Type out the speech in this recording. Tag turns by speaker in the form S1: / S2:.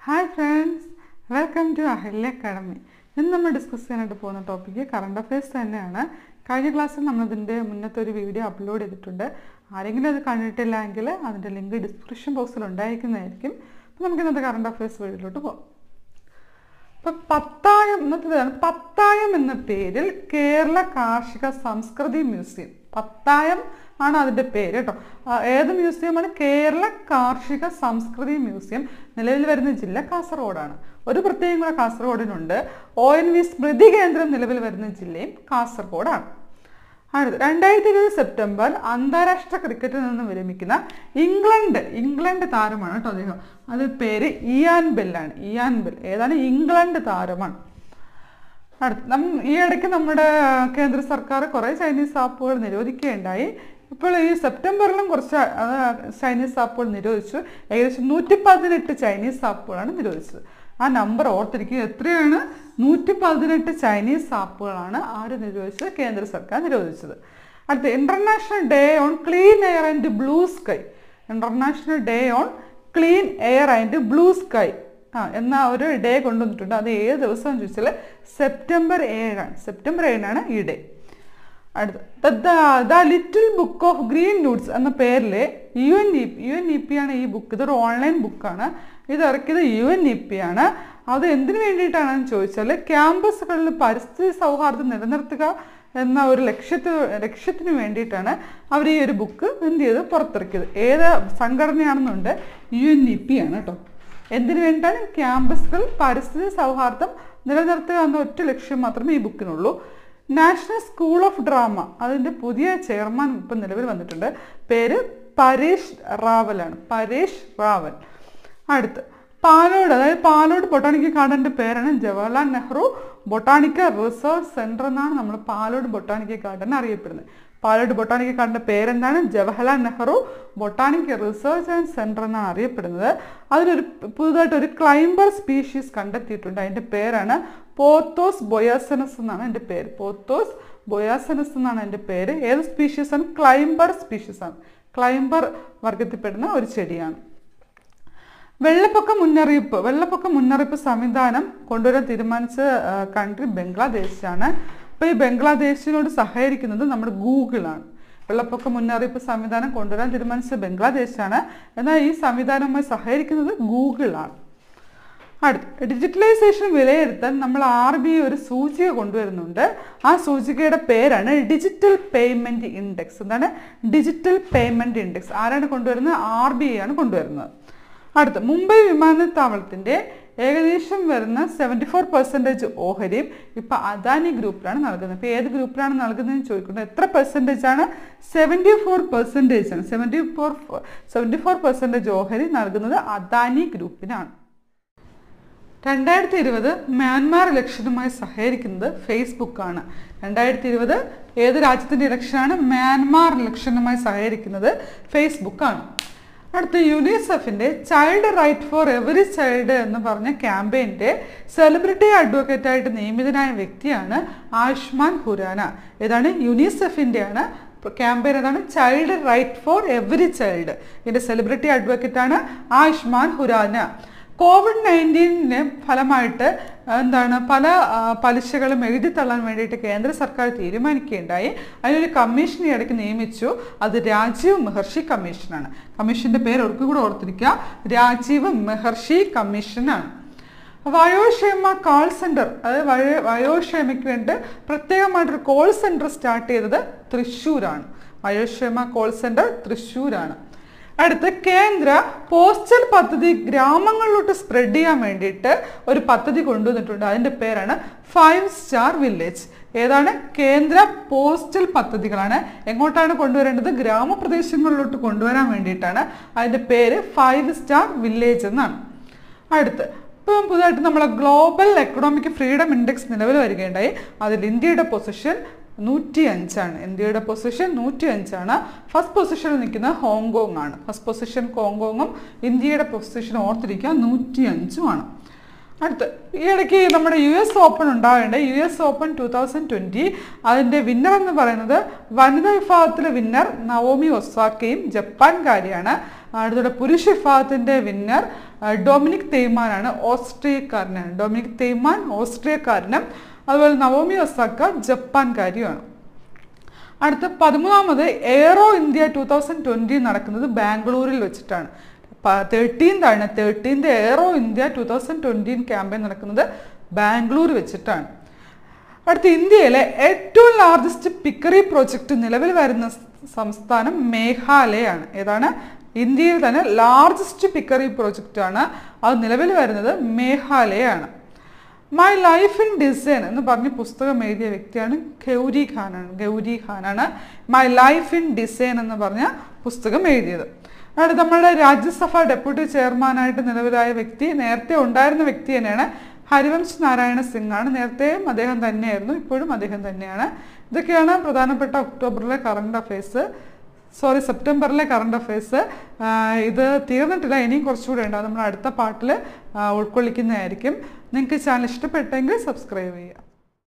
S1: hi friends welcome to Ahalya academy ഇന്ന് നമ്മൾ discuss ചെയ്യാനായിട്ട് പോകുന്ന ടോപ്പിക്ക് കറണ്ട് അഫയേഴ്സ് തന്നെയാണ് കഴിഞ്ഞ ക്ലാസ്സിൽ നമ്മളിതിൻ്റെ മുന്നത്തെ ഒരു വീഡിയോ അപ്ലോഡ് ചെയ്തിട്ടുണ്ട് ആരെങ്കിലും അത് കണ്ടിട്ടില്ല എങ്കിൽ അതിൻ്റെ ലിങ്ക് ഡിസ്ക്രിപ്ഷൻ ബോക്സിൽ ഉണ്ടായിരിക്കുന്നതായിരിക്കും അപ്പോൾ നമുക്ക് ഇന്നത്തെ കറണ്ട് അഫയേഴ്സ് വീഡിയോയിലോട്ട് പോകാം ഇപ്പം പത്തായം ഇന്നത്തേതാണ് പത്തായം എന്ന പേരിൽ കേരള കാർഷിക സംസ്കൃതി മ്യൂസിയം പത്തായം ആണ് അതിൻ്റെ പേര് കേട്ടോ ആ, ഏത് മ്യൂസിയമാണ് കേരള കാർഷിക സംസ്കൃതി മ്യൂസിയം നിലവിൽ വരുന്ന ജില്ല കാസർഗോഡാണ് ഒരു പ്രത്യേകം കൂടെ കാസർഗോഡിനുണ്ട് ഒ എൻ വി സ്മൃതി കേന്ദ്രം നിലവിൽ വരുന്ന ജില്ലയും കാസർഗോഡാണ് അടുത്ത് രണ്ടായിരത്തി ഇരുപത് സെപ്റ്റംബർ അന്താരാഷ്ട്ര ക്രിക്കറ്റിൽ നിന്ന് വിരമിക്കുന്ന ഇംഗ്ലണ്ട് ഇംഗ്ലണ്ട് താരമാണ് കേട്ടോ അദ്ദേഹം അത് പേര് ഇയാൻ ബെല്ലാണ് ഇയാൻ ബെൽ ഏതാണ് ഇംഗ്ലണ്ട് താരമാണ് അടുത്ത് നം ഈ ഇടയ്ക്ക് നമ്മുടെ കേന്ദ്ര സർക്കാർ കുറേ ചൈനീസ് ആപ്പുകൾ നിരോധിക്കുകയുണ്ടായി ഇപ്പോൾ ഈ സെപ്റ്റംബറിലും കുറച്ച് ആ, ചൈനീസ് ആപ്പുകൾ നിരോധിച്ചു ഏകദേശം നൂറ്റി പതിനെട്ട് ചൈനീസ് ആപ്പുകളാണ് നിരോധിച്ചത് ആ നമ്പർ ഓർത്തിരിക്കുക എത്രയാണ് നൂറ്റി പതിനെട്ട് ചൈനീസ് ആപ്പുകളാണ് ആര് നിരോധിച്ചത് കേന്ദ്ര സർക്കാർ നിരോധിച്ചത് അടുത്ത International Day on Clean Air and Blue Sky International Day on Clean Air and Blue Sky ആ എന്ന ഒരു ഡേ കൊണ്ടുവന്നിട്ടുണ്ട് അത് ഏത് ദിവസം ചോദിച്ചാൽ സെപ്റ്റംബർ ഏഴാണ് സെപ്റ്റംബർ ഏഴിനാണ് ഈ ഡേ അടുത്ത The Little Book of Green Nudges എന്ന പേരിൽ U N E P U N E P ആണ് ഈ ബുക്ക് ഇതൊരു ഓൺലൈൻ ബുക്കാണ് ഇത് ഇറക്കിയത് യു എൻ ഇ പി ആണ് അത് എന്തിനു വേണ്ടിയിട്ടാണെന്ന് ചോദിച്ചാൽ ക്യാമ്പസുകളിൽ പരിസ്ഥിതി സൗഹാർദ്ദം നിലനിർത്തുക എന്ന ഒരു ലക്ഷ്യത്തിന് ലക്ഷ്യത്തിന് വേണ്ടിയിട്ടാണ് അവർ ഈ ഒരു ബുക്ക് എന്ത് ചെയ്ത് പുറത്തിറക്കിയത് ഏത് സംഘടനയാണെന്നുണ്ട് യു എൻ ഇ പി ആണ് കേട്ടോ എന്തിനു വേണ്ടിയിട്ടാണ് ക്യാമ്പസുകൾ പരിസ്ഥിതി സൗഹാർദ്ദം നിലനിർത്തുക എന്ന ഒറ്റ ലക്ഷ്യം മാത്രമേ ഈ ബുക്കിനുള്ളൂ നാഷണൽ സ്കൂൾ ഓഫ് ഡ്രാമ അതിൻ്റെ പുതിയ ചെയർമാൻ ഇപ്പം നിലവിൽ വന്നിട്ടുണ്ട് പേര് പരേഷ് റാവലാണ് പരേഷ് റാവൽ അടുത്ത് പാലോട് അതായത് പാലോട് ബൊട്ടാണിക്കൽ ഗാർഡൻ്റെ പേരാണ് Jawaharlal Nehru Botanical Research Centre എന്നാണ് നമ്മൾ പാലോട് ബൊട്ടാണിക്കൽ ഗാർഡൻ അറിയപ്പെടുന്നത് പാലോട് ബൊട്ടാണിക്കൽ ഗാർഡൻ്റെ പേരെന്താണ് Jawaharlal Nehru Botanical Research and Centre എന്നാണ് അറിയപ്പെടുന്നത് അതിലൊരു പുതുതായിട്ട് ഒരു ക്ലൈംബർ സ്പീഷീസ് കണ്ടെത്തിയിട്ടുണ്ട് അതിൻ്റെ പേരാണ് പോത്തോസ് ബൊയാസനസ് എന്നാണ് എൻ്റെ പേര് പോത്തോസ് ബൊയാസനസ് എന്നാണ് എൻ്റെ പേര് ഏത് സ്പീഷീസ് ആണ് ക്ലൈംബർ സ്പീഷീസ് ആണ് ക്ലൈംബർ വർഗത്തിൽപ്പെടുന്ന ഒരു ചെടിയാണ് വെള്ളപ്പൊക്ക മുന്നറിയിപ്പ് വെള്ളപ്പൊക്ക മുന്നറിയിപ്പ് സംവിധാനം കൊണ്ടുവരാൻ തീരുമാനിച്ച കൺട്രി ബംഗ്ലാദേശാണ് അപ്പോൾ ഈ ബംഗ്ലാദേശിനോട് സഹകരിക്കുന്നത് നമ്മുടെ ഗൂഗിളാണ് വെള്ളപ്പൊക്ക മുന്നറിയിപ്പ് സംവിധാനം കൊണ്ടുവരാൻ തീരുമാനിച്ച ബംഗ്ലാദേശാണ് എന്നാൽ ഈ സംവിധാനവുമായി സഹകരിക്കുന്നത് ഗൂഗിളാണ് അടുത്ത് ഡിജിറ്റലൈസേഷൻ വിലയിരുത്താൻ നമ്മൾ ആർ ബി ഐ ഒരു സൂചിക കൊണ്ടുവരുന്നുണ്ട് ആ സൂചികയുടെ പേരാണ് ഡിജിറ്റൽ പേയ്മെന്റ് ഇൻഡെക്സ് എന്താണ് ഡിജിറ്റൽ പേയ്മെന്റ് ഇൻഡെക്സ് ആരാണ് കൊണ്ടുവരുന്നത് ആർ ബി ഐ ആണ് കൊണ്ടുവരുന്നത് അടുത്ത് മുംബൈ വിമാനത്താവളത്തിന്റെ ഏകദേശം വരുന്ന സെവൻറ്റി ഫോർ പെർസെൻറ്റേജ് ഓഹരിയും ഇപ്പം അദാനി ഗ്രൂപ്പിലാണ് നൽകുന്നത് ഇപ്പോൾ ഏത് ഗ്രൂപ്പിലാണ് നൽകുന്നതെന്ന് ചോദിക്കുന്നത് എത്ര പെർസെൻറ്റേജ് ആണ് സെവൻറ്റി ഫോർ പെർസെൻറ്റേജ് ആണ് seventy four seventy four percentage ഓഹരി നൽകുന്നത് അദാനി ഗ്രൂപ്പിനാണ് രണ്ടായിരത്തി ഇരുപത് മ്യാൻമാർ ഇലക്ഷനുമായി സഹകരിക്കുന്നത് ഫേസ്ബുക്കാണ് രണ്ടായിരത്തി ഇരുപത് ഏത് രാജ്യത്തിൻ്റെ ഇലക്ഷനാണ് മ്യാൻമാർ ഇലക്ഷനുമായി സഹകരിക്കുന്നത് ഫേസ്ബുക്കാണ് അടുത്ത യുനിസെഫിൻ്റെ Child Right for Every Child എന്ന് പറഞ്ഞ ക്യാമ്പയിൻ്റെ സെലിബ്രിറ്റി അഡ്വക്കേറ്റായിട്ട് നിയമിതനായ വ്യക്തിയാണ് ആയുഷ്മാൻ ഖുരാന ഏതാണ് യുനിസെഫിൻ്റെയാണ് ക്യാമ്പയിൻ ഏതാണ് Child Right for Every Child ഇതിൻ്റെ സെലിബ്രിറ്റി അഡ്വക്കേറ്റാണ് ആയുഷ്മാൻ ഖുരാന കോവിഡ് നയൻറ്റീനിന് ഫലമായിട്ട് എന്താണ് പല ആ, പലിശകളും എഴുതിത്തള്ളാൻ വേണ്ടിയിട്ട് കേന്ദ്ര സർക്കാർ തീരുമാനിക്കുകയുണ്ടായി അതിനൊരു കമ്മീഷൻ ഈ ഇടയ്ക്ക് നിയമിച്ചു അത് രാജീവ് മെഹർഷി കമ്മീഷനാണ് കമ്മീഷന്റെ പേര് ഒരിക്കൽ കൂടെ ഓർത്തിരിക്കുക രാജീവ് മെഹർഷി കമ്മീഷനാണ് വയോക്ഷേമ കോൾ സെന്റർ അതായത് വയോ വയോക്ഷേമയ്ക്ക് വേണ്ടി പ്രത്യേകമായിട്ടൊരു കോൾ സെന്റർ സ്റ്റാർട്ട് ചെയ്തത് തൃശ്ശൂരാണ് വയോക്ഷേമ കോൾ സെന്റർ തൃശ്ശൂരാണ് അടുത്ത് കേന്ദ്ര പോസ്റ്റൽ പദ്ധതി ഗ്രാമങ്ങളിലോട്ട് സ്പ്രെഡ് ചെയ്യാൻ വേണ്ടിയിട്ട് ഒരു പദ്ധതി കൊണ്ടുവന്നിട്ടുണ്ട് അതിൻ്റെ പേരാണ് ഫൈവ് സ്റ്റാർ വില്ലേജ് ഏതാണ് കേന്ദ്ര പോസ്റ്റൽ പദ്ധതികളാണ് എങ്ങോട്ടാണ് കൊണ്ടുവരേണ്ടത് ഗ്രാമപ്രദേശങ്ങളിലോട്ട് കൊണ്ടുവരാൻ വേണ്ടിയിട്ടാണ് അതിൻ്റെ പേര് ഫൈവ് സ്റ്റാർ വില്ലേജ് എന്നാണ് അടുത്ത് ഇപ്പം പുതുതായിട്ട് നമ്മളെ ഗ്ലോബൽ എക്കണോമിക് ഫ്രീഡം ഇൻഡെക്സ് നിലവിൽ വരികയുണ്ടായി അതിൽ ഇന്ത്യയുടെ പൊസിഷൻ നൂറ്റി അഞ്ചാണ് ഇന്ത്യയുടെ പൊസിഷൻ നൂറ്റി അഞ്ചാണ് ഫസ്റ്റ് പൊസിഷനിൽ നിൽക്കുന്ന ഹോങ്കോങ് ആണ് ഫസ്റ്റ് പൊസിഷൻ ഹോങ്കോങ്ങും ഇന്ത്യയുടെ പൊസിഷൻ ഓർത്തിരിക്കുക നൂറ്റി അഞ്ചുമാണ് അടുത്ത് ഈ ഇടയ്ക്ക് നമ്മുടെ യു എസ് ഓപ്പൺ ഉണ്ടാവേണ്ട U S Open two thousand twenty അതിൻ്റെ വിന്നർ എന്ന് പറയുന്നത് വനിതാ വിഭാഗത്തിലെ വിന്നർ നവോമി ഒസാക്കയും ജപ്പാൻകാരിയാണ് അടുത്തത് പുരുഷ വിഭാഗത്തിൻ്റെ വിന്നർ ആ, ഡൊമിനിക് തെയ്മാനാണ് ഓസ്ട്രിയക്കാരനാണ് ഡൊമിനിക് തെയ്മാൻ ഓസ്ട്രിയക്കാരനും അതുപോലെ നവോമി ഒസാക്ക ജപ്പാൻകാരിയുമാണ് അടുത്ത പതിമൂന്നാമത് Aero India two thousand twenty നടക്കുന്നത് ബാംഗ്ലൂരിൽ വെച്ചിട്ടാണ് തേർട്ടീൻത് ആണ് thirteenth Aero India two thousand twenty campaign നടക്കുന്നത് ബാംഗ്ലൂർ വെച്ചിട്ടാണ് അടുത്ത ഇന്ത്യയിലെ ഏറ്റവും ലാർജസ്റ്റ് പിക്കറി പ്രോജക്റ്റ് നിലവിൽ വരുന്ന സ് സംസ്ഥാനം മേഘാലയാണ് ഏതാണ് ഇന്ത്യയിൽ തന്നെ ലാർജസ്റ്റ് പിക്കറി പ്രോജക്റ്റ് ആണ് അത് നിലവിൽ വരുന്നത് മേഘാലയാണ് മൈ ലൈഫ് ഇൻ ഡിസൈൻ എന്ന് പറഞ്ഞ് പുസ്തകം എഴുതിയ വ്യക്തിയാണ് ഗൗരി ഖാനാണ് ഗൗരി ഖാനാണ് മൈ ലൈഫ് ഇൻ ഡിസൈൻ എന്ന് പറഞ്ഞ പുസ്തകം എഴുതിയത് അടുത്ത നമ്മുടെ രാജ്യസഭ ഡെപ്യൂട്ടി ചെയർമാനായിട്ട് നിലവിലായ വ്യക്തി നേരത്തെ ഉണ്ടായിരുന്ന വ്യക്തി തന്നെയാണ് ഹരിവംശ് നാരായണ സിംഗ് ആണ് നേരത്തെയും അദ്ദേഹം തന്നെയായിരുന്നു ഇപ്പോഴും അദ്ദേഹം തന്നെയാണ് ഇതൊക്കെയാണ് പ്രധാനപ്പെട്ട ഒക്ടോബറിലെ കറണ്ട് അഫയേഴ്സ് സോറി സെപ്റ്റംബറിലെ കറണ്ട് അഫയേഴ്സ് ഇത് തീർന്നിട്ടില്ല ഇനിയും കുറച്ചുകൂടെ ഉണ്ട് അത് നമ്മൾ അടുത്ത പാട്ടിൽ ഉൾക്കൊള്ളിക്കുന്നതായിരിക്കും നിങ്ങൾക്ക് ചാനൽ ഇഷ്ടപ്പെട്ടെങ്കിൽ സബ്സ്ക്രൈബ് ചെയ്യുക